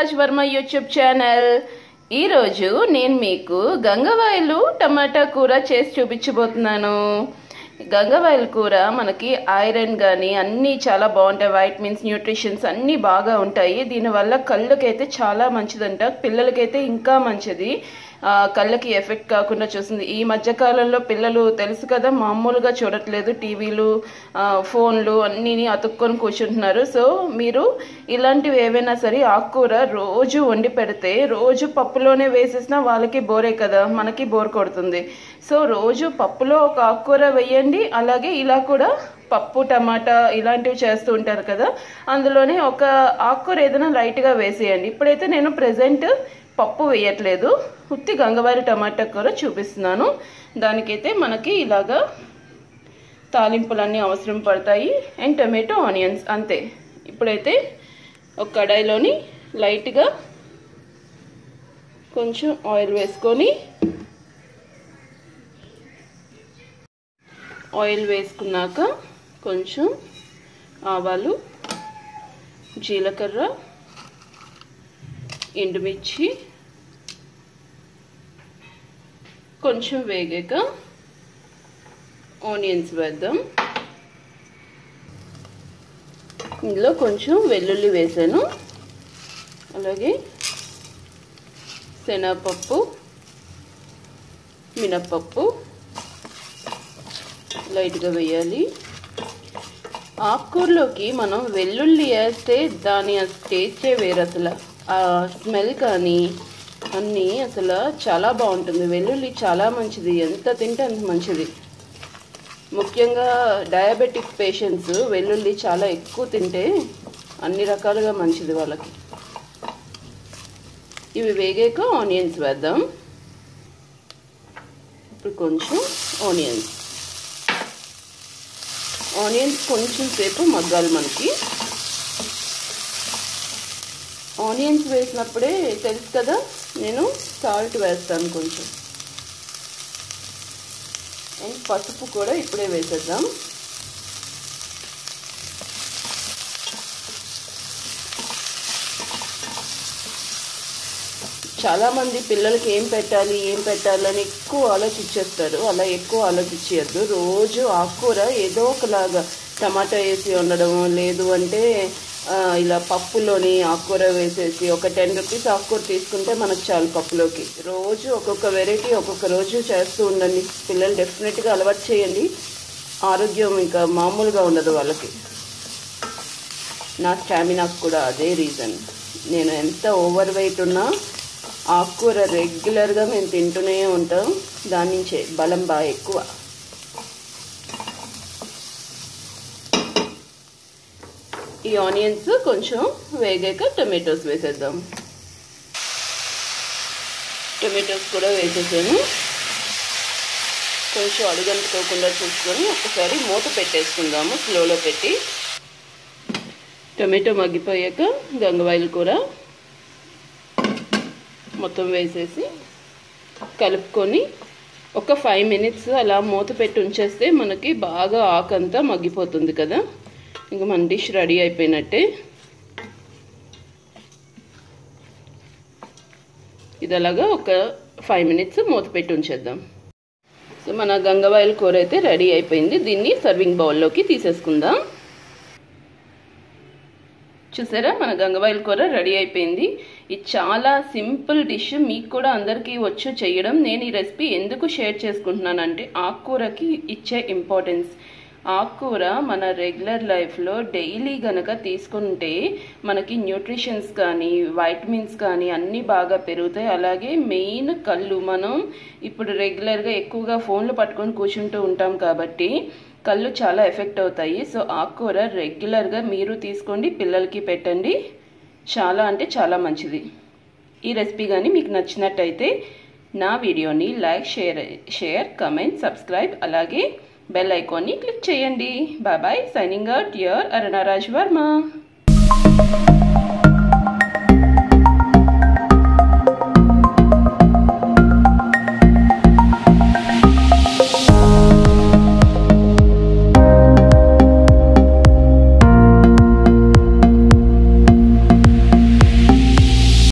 Raj Varma YouTube channel ఈరోజు నేను మీకు గంగవాయలు టమాటా కూర చేసి చూపించబోతున్నాను గంగవాయల కూర మనకి ఐరన్ కానీ అన్నీ చాలా బాగుంటాయి వైటమిన్స్ న్యూట్రిషన్స్ అన్నీ బాగా ఉంటాయి దీనివల్ల కళ్ళకైతే చాలా మంచిదంట పిల్లలకైతే ఇంకా మంచిది ఆ, కళ్ళకి ఎఫెక్ట్ కాకుండా చూస్తుంది ఈ మధ్యకాలంలో పిల్లలు తెలుసు కదా మామూలుగా చూడట్లేదు టీవీలు ఆ, ఫోన్లు అన్నీ అతుక్కొని కూర్చుంటున్నారు సో మీరు ఇలాంటివి ఏవైనా సరే ఆకుకూర రోజు వండి పెడితే రోజు పప్పులోనే వేసేసినా వాళ్ళకి బోరే కదా మనకి బోర్ కొడుతుంది సో రోజు పప్పులో ఒక ఆకుకూర వేయండి అలాగే ఇలా కూడా పప్పు టమాటా ఇలాంటివి చేస్తూ ఉంటారు కదా అందులోనే ఒక ఆకుకూర ఏదైనా లైట్గా వేసేయండి ఇప్పుడైతే నేను ప్రజెంట్ పప్పు వేయట్లేదు ఉత్తి గంగవారి టమాటా కూర చూపిస్తున్నాను దానికైతే మనకి ఇలాగా తాలింపులన్నీ అవసరం పడతాయి అండ్ టమాటో ఆనియన్స్ అంతే ఇప్పుడైతే ఒక కడాయిలోని లైట్గా కొంచెం ఆయిల్ వేసుకొని ఆయిల్ వేసుకున్నాక కొంచెం ఆవాలు జీలకర్ర ఎండుమిర్చి కొంచెం వేగాక ఆనియన్స్ వేద్దాం ఇందులో కొంచెం వెల్లుల్లి వేసాను అలాగే శనగపప్పు మినప్పప్పు లైట్గా వేయాలి ఆకుకూరలోకి మనం వెల్లుల్లి వేస్తే దాని టేస్టే వేరు అసలు ఆ స్మెల్ కానీ అన్నీ అసలు చాలా బాగుంటుంది వెల్లుల్లి చాలా మంచిది ఎంత తింటే అంత మంచిది ముఖ్యంగా డయాబెటిక్ పేషెంట్స్ వెల్లుల్లి చాలా ఎక్కువ తింటే అన్ని రకాలుగా మంచిది వాళ్ళకి ఇవి వేగాక ఆనియన్స్ వేద్దాం ఇప్పుడు కొంచెం ఆనియన్స్ ఆనియన్స్ కొంచెం సేపు మగ్గాలి మనకి ఆనియన్స్ వేసినప్పుడే తెలుసు కదా నేను సాల్ట్ వేస్తాను కొంచెం అండ్ పసుపు కూడా ఇప్పుడే వేసేద్దాం చాలామంది పిల్లలకి ఏం పెట్టాలి ఏం పెట్టాలని ఎక్కువ ఆలోచించేస్తారు అలా ఎక్కువ ఆలోచించద్దు రోజు ఆకుకూర ఏదో ఒకలాగా టమాటా వేసి వండడం లేదు అంటే ఇలా పప్పులోని ఆకుకూర వేసేసి ఒక టెన్ రూపీస్ ఆకుకూర తీసుకుంటే మనకు చాలు పప్పులోకి రోజు ఒక్కొక్క వెరైటీ ఒక్కొక్క రోజు చేస్తూ ఉండండి పిల్లలు డెఫినెట్గా అలవాటు చేయండి ఆరోగ్యం ఇంకా మామూలుగా ఉండదు వాళ్ళకి నా స్టామినాకు కూడా అదే రీజన్ నేను ఎంత ఓవర్ వెయిట్ ఉన్నా ఆకుకూర రెగ్యులర్గా మేము తింటూనే ఉంటాం దాని నుంచే బలం బాగా ఎక్కువ ఈ ఆనియన్స్ కొంచెం వేగాక టొమాటోస్ వేసేద్దాం టొమాటోస్ కూడా వేసేసాను కొంచెం అడుగంటుకోకుండా చూసుకొని ఒకసారి మూత పెట్టేసుకుందాము స్లోలో పెట్టి టొమాటో మగ్గిపోయాక గంగవాయిల కూర మొత్తం వేసేసి కలుపుకొని ఒక ఫైవ్ మినిట్స్ అలా మూత పెట్టి ఉంచేస్తే మనకి బాగా ఆకంతా మగ్గిపోతుంది కదా ఇంకా మన డిష్ రెడీ అయిపోయినట్టే ఇది అలాగా ఒక ఫైవ్ మినిట్స్ మూత పెట్టి ఉంచేద్దాం సో మన గంగవాయల కూర అయితే రెడీ అయిపోయింది దీన్ని సర్వింగ్ బౌల్లోకి తీసేసుకుందాం చూసారా మన గంగవాయల కూర రెడీ అయిపోయింది ఇది చాలా సింపుల్ డిష్ మీకు కూడా అందరికీ వచ్చు చేయడం నేను ఈ రెసిపీ ఎందుకు షేర్ చేసుకుంటున్నానంటే ఆకుకూరకి ఇచ్చే ఇంపార్టెన్స్ ఆకుకూర మన రెగ్యులర్ లైఫ్లో డైలీ గనక తీసుకుంటే మనకి న్యూట్రిషన్స్ కానీ వైటమిన్స్ కానీ అన్నీ బాగా పెరుగుతాయి అలాగే మెయిన్ కళ్ళు మనం ఇప్పుడు రెగ్యులర్గా ఎక్కువగా ఫోన్లు పట్టుకొని కూర్చుంటూ ఉంటాం కాబట్టి కళ్ళు చాలా ఎఫెక్ట్ అవుతాయి సో ఆకుకూర రెగ్యులర్గా మీరు తీసుకోండి పిల్లలకి పెట్టండి చాలా అంటే చాలా మంచిది ఈ రెసిపీ కానీ మీకు నచ్చినట్టయితే నా వీడియోని like share share comment subscribe అలాగే బెల్ ఐకాన్ని క్లిక్ చేయండి bye bye signing out your Arunaraj Varma